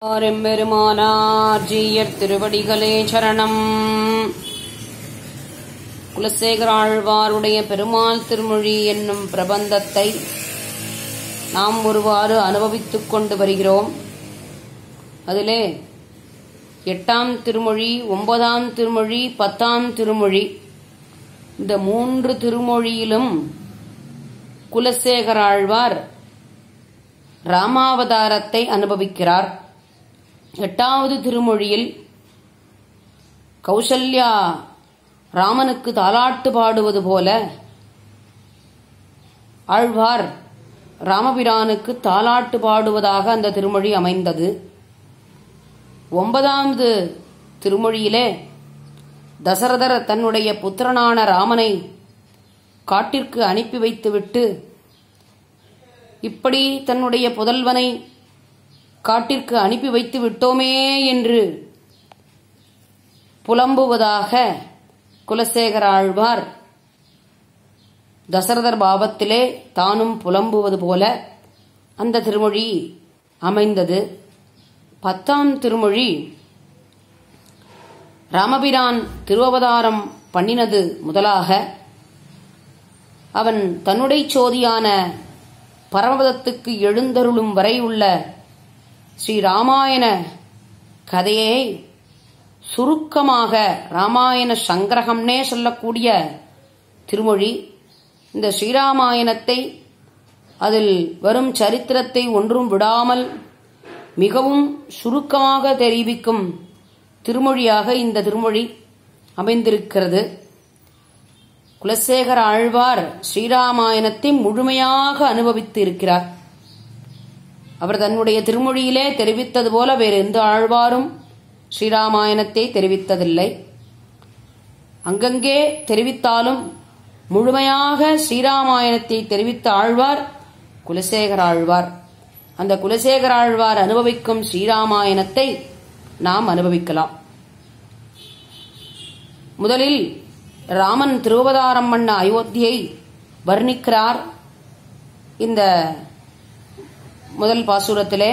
எம்பெருமானார் ஜீயர் திருவடிகளே சரணம் குலசேகராழ்வாருடைய பெருமாள் திருமொழி என்னும் பிரபந்தத்தை நாம் ஒருவாறு அனுபவித்துக் கொண்டு வருகிறோம் அதிலே எட்டாம் திருமொழி ஒன்பதாம் திருமொழி பத்தாம் திருமொழி இந்த மூன்று திருமொழியிலும் குலசேகராழ்வார் ராமாவதாரத்தை அனுபவிக்கிறார் எட்டாவது திருமொழியில் கௌசல்யா ராமனுக்கு தாலாட்டு பாடுவது போல ஆழ்வார் ராமபிரானுக்கு தாலாட்டு பாடுவதாக அந்த திருமொழி அமைந்தது ஒன்பதாவது திருமொழியிலே தசரதர் தன்னுடைய புத்திரனான ராமனை காட்டிற்கு அனுப்பி வைத்துவிட்டு இப்படி தன்னுடைய புதல்வனை காட்டிற்கு அனுப்பி வைத்து விட்டோமே என்று புலம்புவதாக குலசேகர ஆழ்வார் தசரதர் பாவத்திலே தானும் புலம்புவது போல அந்த திருமொழி அமைந்தது பத்தாம் திருமொழி ராமபிரான் திருவவதாரம் பண்ணினது முதலாக அவன் தன்னுடைய சோதியான பரமபதத்துக்கு எழுந்தருளும் வரை உள்ள ஸ்ரீ ராமாயண கதையை சுருக்கமாக ராமாயண சங்கிரகம்னே சொல்லக்கூடிய திருமொழி இந்த ஸ்ரீராமாயணத்தை அதில் வரும் சரித்திரத்தை ஒன்றும் விடாமல் மிகவும் சுருக்கமாக தெரிவிக்கும் திருமொழியாக இந்த திருமொழி அமைந்திருக்கிறது குலசேகர ஆழ்வார் ஸ்ரீராமாயணத்தை முழுமையாக அனுபவித்து இருக்கிறார் அவர் தன்னுடைய திருமொழியிலே தெரிவித்தது போல வேறு எந்த ஆழ்வாரும் ஸ்ரீராமாயணத்தை தெரிவித்ததில்லை அங்கங்கே தெரிவித்தாலும் முழுமையாக ஸ்ரீராமாயணத்தை தெரிவித்த ஆழ்வார் குலசேகர ஆழ்வார் அந்த குலசேகர ஆழ்வார் அனுபவிக்கும் ஸ்ரீராமாயணத்தை நாம் அனுபவிக்கலாம் முதலில் ராமன் திருவதாரம் பண்ண அயோத்தியை வர்ணிக்கிறார் இந்த முதல் பாசுரத்திலே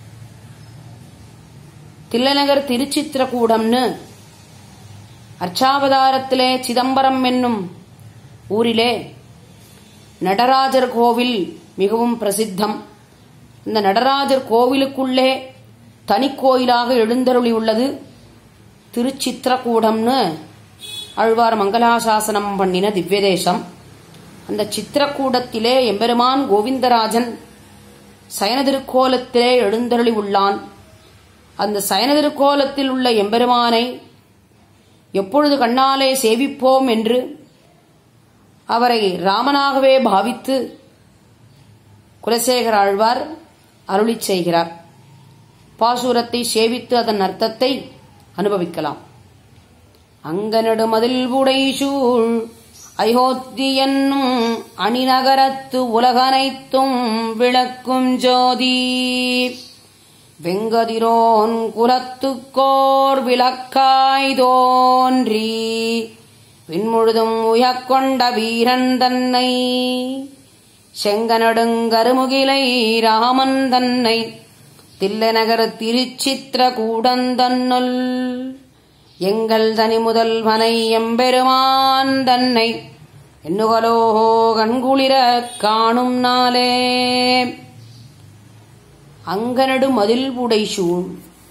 தில்லநகர் திருச்சித்திரகூடம்னு அர்ச்சாவதாரத்திலே சிதம்பரம் என்னும் ஊரிலே நடராஜர் கோவில் மிகவும் பிரசித்தம் இந்த நடராஜர் கோவிலுக்குள்ளே தனிக்கோயிலாக எழுந்தருளி உள்ளது திருச்சித்திரகூடம்னு ஆழ்வார் மங்களாசாசனம் பண்ணின திவ்யதேசம் அந்த சித்திரக்கூடத்திலே எம்பெருமான் கோவிந்தராஜன் சயன திருக்கோலத்திலே எழுந்தருளி உள்ளான் அந்த சயன திருக்கோலத்தில் உள்ள எம்பெருமானை எப்பொழுது கண்ணாலே சேவிப்போம் என்று அவரை ராமனாகவே பாவித்து குலசேகர ஆழ்வார் அருளி செய்கிறார் பாசுரத்தை சேவித்து அதன் அர்த்தத்தை அனுபவிக்கலாம் அங்கனடு மதில் புடைசூழ் அயோத்தி என்னும் அணிநகரத்து உலகனைத்தும் விளக்கும் ஜோதி வெங்கதிரோன் குலத்துக்கோர் விளக்காய் தோன்றி விண்முழுதும் உயக்கொண்ட வீரன் தன்னை செங்கனடுங்கருமுகிலை ராமன் தன்னை தில்லநகர் திருச்சித்திர கூடந்தன்னுள் எங்கள் தனி முதல்வனை எம்பெருமான் தன்னை எண்ணுகலோ கண்குளிர காணும் நாளே அங்கனடு மதில் புடைசூழ்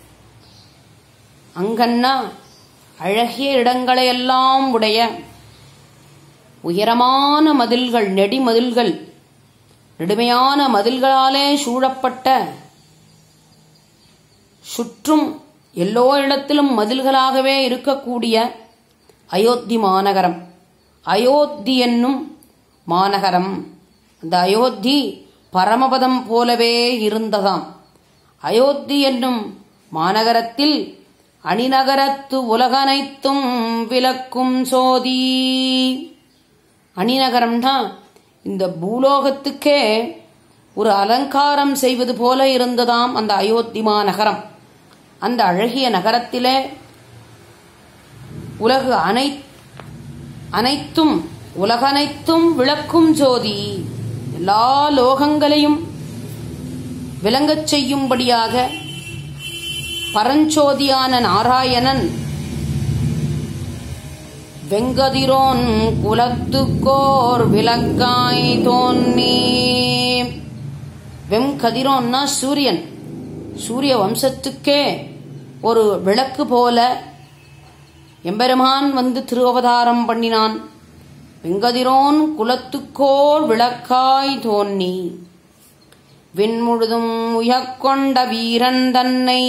அங்கன்னா அழகிய இடங்களையெல்லாம் உடைய உயரமான மதில்கள் நெடி மதில்கள் நெடுமையான மதில்களாலே சூழப்பட்ட சுற்றும் எல்லோ இடத்திலும் மதில்களாகவே இருக்கக்கூடிய அயோத்தி மாநகரம் அயோத்தி என்னும் மாநகரம் அந்த அயோத்தி பரமபதம் போலவே இருந்ததாம் அயோத்தி என்னும் மாநகரத்தில் அணிநகரத்து உலகனைத்தும் விளக்கும் சோதி அணிநகரம்னா இந்த பூலோகத்துக்கே ஒரு அலங்காரம் செய்வது போல இருந்ததாம் அந்த அயோத்தி மாநகரம் அந்த அழகிய நகரத்திலே உலகு அனை அனைத்தும் உலகனைத்தும் விளக்கும் ஜோதி எல்லா லோகங்களையும் விளங்கச் செய்யும்படியாக பரஞ்சோதியான நாராயணன் வெங்கதிரோன் குலத்துக்கோர் விளக்காய் தோன்னி வெங்கதிரோன்னா சூரியன் சூரிய வம்சத்துக்கே ஒரு விளக்கு போல எம்பெருமான் வந்து திருவவதாரம் பண்ணினான் வெங்கதிரோன் குலத்துக்கோர் விளக்காய் தோன்னி விண்முழுதும் உயக்கொண்ட வீரன் தன்னை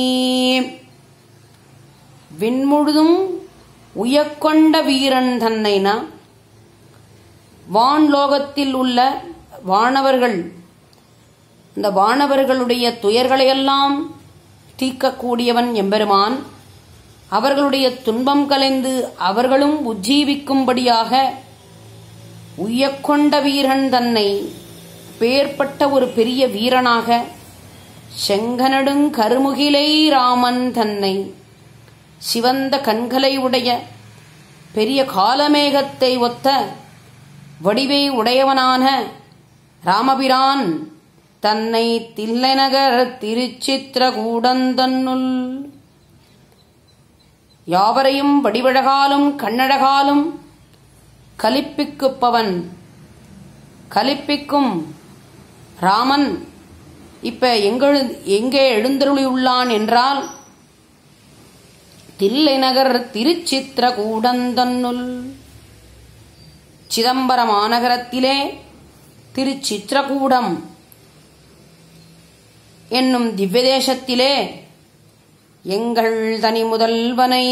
விண்முழுதும் உயக்கொண்ட வீரன் தன்னைனா வான்லோகத்தில் உள்ள வானவர்கள் இந்த வானவர்களுடைய துயர்களையெல்லாம் தீர்க்கக்கூடியவன் எம்பெருமான் அவர்களுடைய துன்பம் கலைந்து அவர்களும் உஜ்ஜீவிக்கும்படியாக உய்யக்கொண்ட வீரன் தன்னை பேர்பட்ட ஒரு பெரிய வீரனாக செங்கனடுங் கருமுகிலை ராமன் தன்னை சிவந்த கண்களை உடைய பெரிய காலமேகத்தை ஒத்த வடிவை உடையவனான ராமபிரான் தன்னை தில்லைநகர் திருச்சித்திரகூடந்தன்னுள் யாவரையும் வடிவழகாலும் கண்ணழகாலும் கலிப்பிக்குப்பவன் கலிப்பிக்கும் ராமன் இப்ப எங்கள் எங்கே எழுந்தருளியுள்ளான் என்றால் தில்லை நகர் திருச்சித்திரகூடந்தன்னுள் சிதம்பரம் மாநகரத்திலே திருச்சித்திரகூடம் என்னும் திவ்யதேசத்திலே எங்கள் தனி முதல்வனை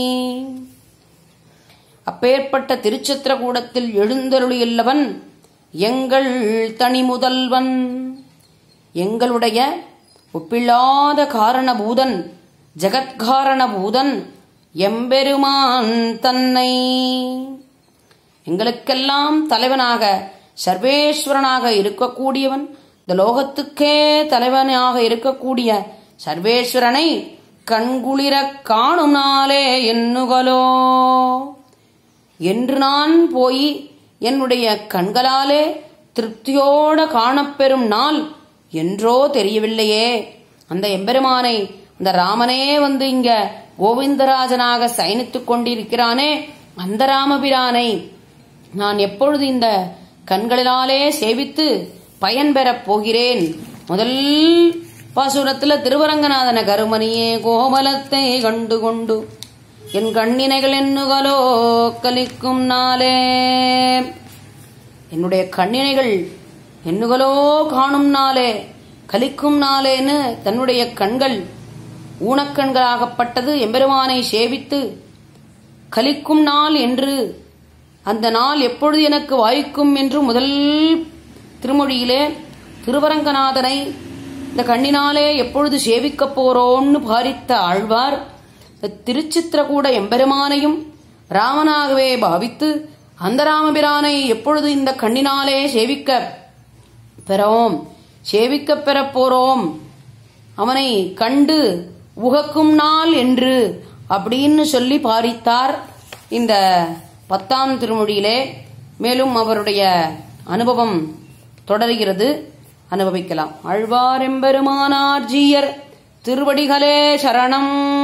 அப்பேற்பட்ட திருச்சித்திரகூடத்தில் எழுந்தருளியுள்ளவன் எங்கள் தனி முதல்வன் எங்களுடைய ஒப்பில்லாத காரணபூதன் ஜெகத்காரணபூதன் எம்பெருமான் தன்னை எங்களுக்கெல்லாம் தலைவனாக சர்வேஸ்வரனாக இருக்கக்கூடியவன் இந்த லோகத்துக்கே தலைவனாக இருக்கக்கூடிய சர்வேஸ்வரனை கண்குளிர காணும் நாளே எண்ணுகளோ என்று நான் போய் என்னுடைய கண்களாலே திருப்தியோட காணப்பெறும் நாள் என்றோ தெரியவில்லையே அந்த எம்பெருமானை அந்த ராமனே வந்து இங்க கோவிந்தராஜனாக சயனித்துக் கொண்டிருக்கிறானே அந்த ராமபிரானை நான் எப்பொழுது இந்த கண்களினாலே சேவித்து பயன் பெறப் போகிறேன் முதல் பாசுரத்துல திருவரங்கநாதன கருமணியே கோமலத்தை கண்டு கொண்டு என் கண்ணினைகள் எண்ணுகளோ கலிக்கும் நாளே என்னுடைய கண்ணினைகள் எண்ணுகளோ காணும் நாளே கலிக்கும் நாளேன்னு தன்னுடைய கண்கள் ஊனக்கண்களாகப்பட்டது எம்பெருமானை சேவித்து கலிக்கும் நாள் என்று அந்த நாள் எப்பொழுது எனக்கு வாய்க்கும் என்று முதல் திருமொழியிலே திருவரங்கநாதனை இந்த கண்ணினாலே எப்பொழுது சேவிக்கப் போறோம்னு பாரித்த ஆழ்வார் இந்த திருச்சித்திரகூட எம்பெருமானையும் ராமனாகவே பாவித்து அந்த ராமபிரானை எப்பொழுது இந்த கண்ணினாலே சேவிக்க பெறோம் சேவிக்கப் பெறப் போறோம் அவனை கண்டு உகக்கும் நாள் என்று அப்படின்னு சொல்லி பாரித்தார் இந்த பத்தாம் திருமொழியிலே மேலும் அவருடைய அனுபவம் தொடர்கிறது அனுபவிக்கலாம் ஆழ்வாரெம்பெருமானார் ஜீயர் திருவடிகளே சரணம்